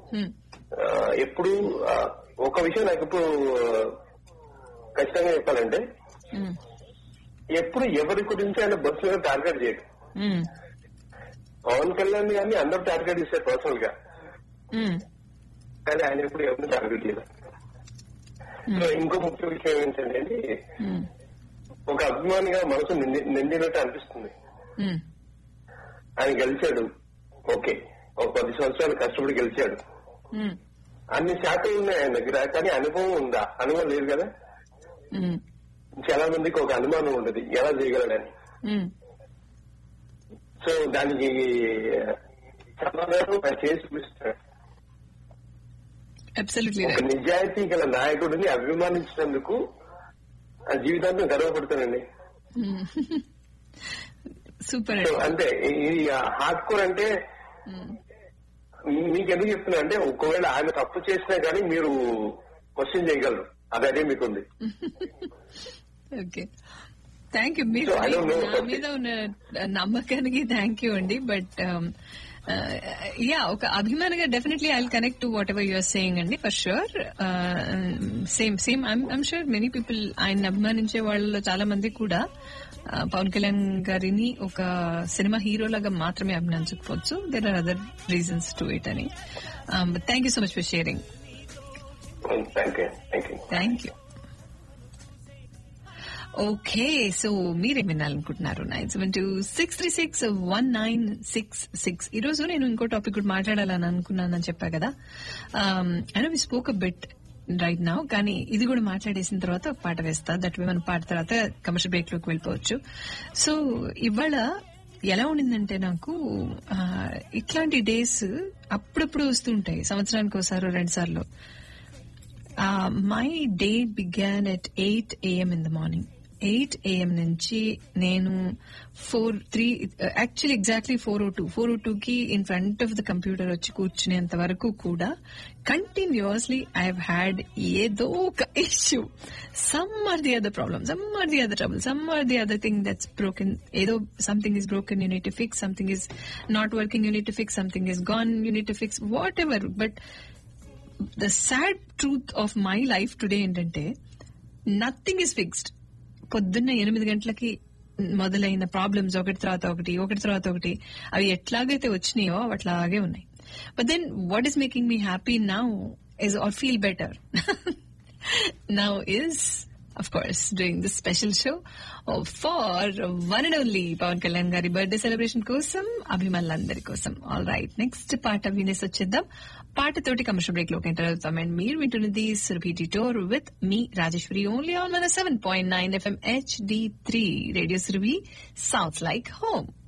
హ్మ్. ఆ, ఎప్పుడు ఆ, ఒక విషయం నాకు ఇప్పుడు ఆ, ఖచ్చితంగా చెప్పాలంటే హ్మ్. ఎప్పుడు ఎవరి గురించి ఆయన బస్సు మీద టార్గెట్ చేయడు హ్మ్. పవన్ కళ్యాణ్ గారిని అందరూ టార్గెట్ చేశారు పర్సనల్ గా హ్మ్. కానీ ఆయన ఎప్పుడు ఎవరిని టార్గెట్ చేయలేదు సో ఇంకో ముఖ్య విషయం ఏంటంటే హ్మ్. ఒక అభిమానిగా మనసు నిండి నిండినట్టు అనిపిస్తుంది హ్మ్. ఆయన గెలిచాడు ఓకే ఒక పది సంవత్సరాలు కష్టపడి గెలిచాడు హ్మ్. అన్ని శాఖలు ఉన్నాయి ఆయన దగ్గర కానీ అనుభవం ఉందా అనుభవం లేదు కదా హ్మ్. చాలా మందికి ఒక అనుమానం ఉండదు ఎలా చేయగలడని హ్మ్. సో దానికి సమాధానం ఆయన చేసి చూపిస్తాడు అబ్సల్యూట్లీ ఒక రైట్ నిజాయితీ గల నాయకుడిని అభిమానించినందుకు ఆ జీవితాంతం గర్వపడతానండి సూపర్ సో అండి అంతే ఇది హార్డ్ కోర్ అంటే హ్మ్. మీకు ఎందుకు చెప్తున్నా అంటే ఒకవేళ ఆయన తప్పు చేసినా కానీ మీరు క్వశ్చన్ చేయగలరు అది అదే మీకుంది ఓకే థ్యాంక్ యూ మీరు So, I don't know. నా మీద ఉన్న నమ్మకానికి థ్యాంక్ యూ అండి బట్ యా ఒక అభిమానిగా definitely I connect to whatever you're saying అండి for sure same same I'm sure many people ఆయన అభిమానించే వాళ్ళలో చాలా మంది కూడా uh, పవన్ కళ్యాణ్ గారిని ఒక సినిమా హీరోలాగా మాత్రమే అభినంచకపోవచ్చు there are other reasons to it అని thank you so much for sharing thank you thank you thank you okay so మీరేం వినాలనుకుంటున్నారు nine seven two six three six one nine six six ఈ రోజు నేను ఇంకో టాపిక్ కూడా మాట్లాడాలని అనుకున్నానని చెప్పా కదా అయినా we spoke bit right now కానీ ఇది కూడా మాట్లాడేసిన తర్వాత ఒక పాట వేస్తా దట్ మనం పాట తర్వాత కమర్షియల్ బ్రేక్ లోకి వెళ్ళిపోవచ్చు సో ఇవాళ ఎలా ఉండిందంటే నాకు ఆ, ఇట్లాంటి డేస్ అప్పుడప్పుడు వస్తుంటాయి సంవత్సరానికి ఒకసారి రెండు సార్లు Uh, my day began at 8 a.m. in the morning. 8 a.m. నుంచి నేను four three actually exactly four o two four o two కి in front of the computer వచ్చి కూర్చునేంత వరకు కూడా కంటిన్యూస్లీ ఐ హావ్ హ్యాడ్ ఏదో ఒక issue some or the other problem some or the other trouble some or the other thing that's broken ఏదో something is broken you need to fix something is not working you need to fix something is gone you need to fix whatever but the sad truth of my life today ఏంటంటే nothing is fixed పొద్దున్న ఎనిమిది గంటలకి మొదలైన problems ఒకటి తర్వాత ఒకటి ఒకటి తర్వాత ఒకటి అవి ఎట్లాగైతే వచ్చినాయో అవి అట్లాగే ఉన్నాయి but then what is making me happy now is or feel better now is of course, doing this special show uh, for one and only Pawan Kalyan గారి బర్త్డే సెలబ్రేషన్ కోసం అభిమానులందరి కోసం ఆల్ రైట్ నెక్స్ట్ పాట వినేసి వచ్చేద్దాం పాటతోటి కమర్షియల్ బ్రేక్ లోకి enter అవుతాం and మీరు వింటున్నది సురభి టోర్ విత్ మీ రాజేశ్వరి ఓన్లీ ఆన్ మన seven point nine FM HD three radio Surabhi south like home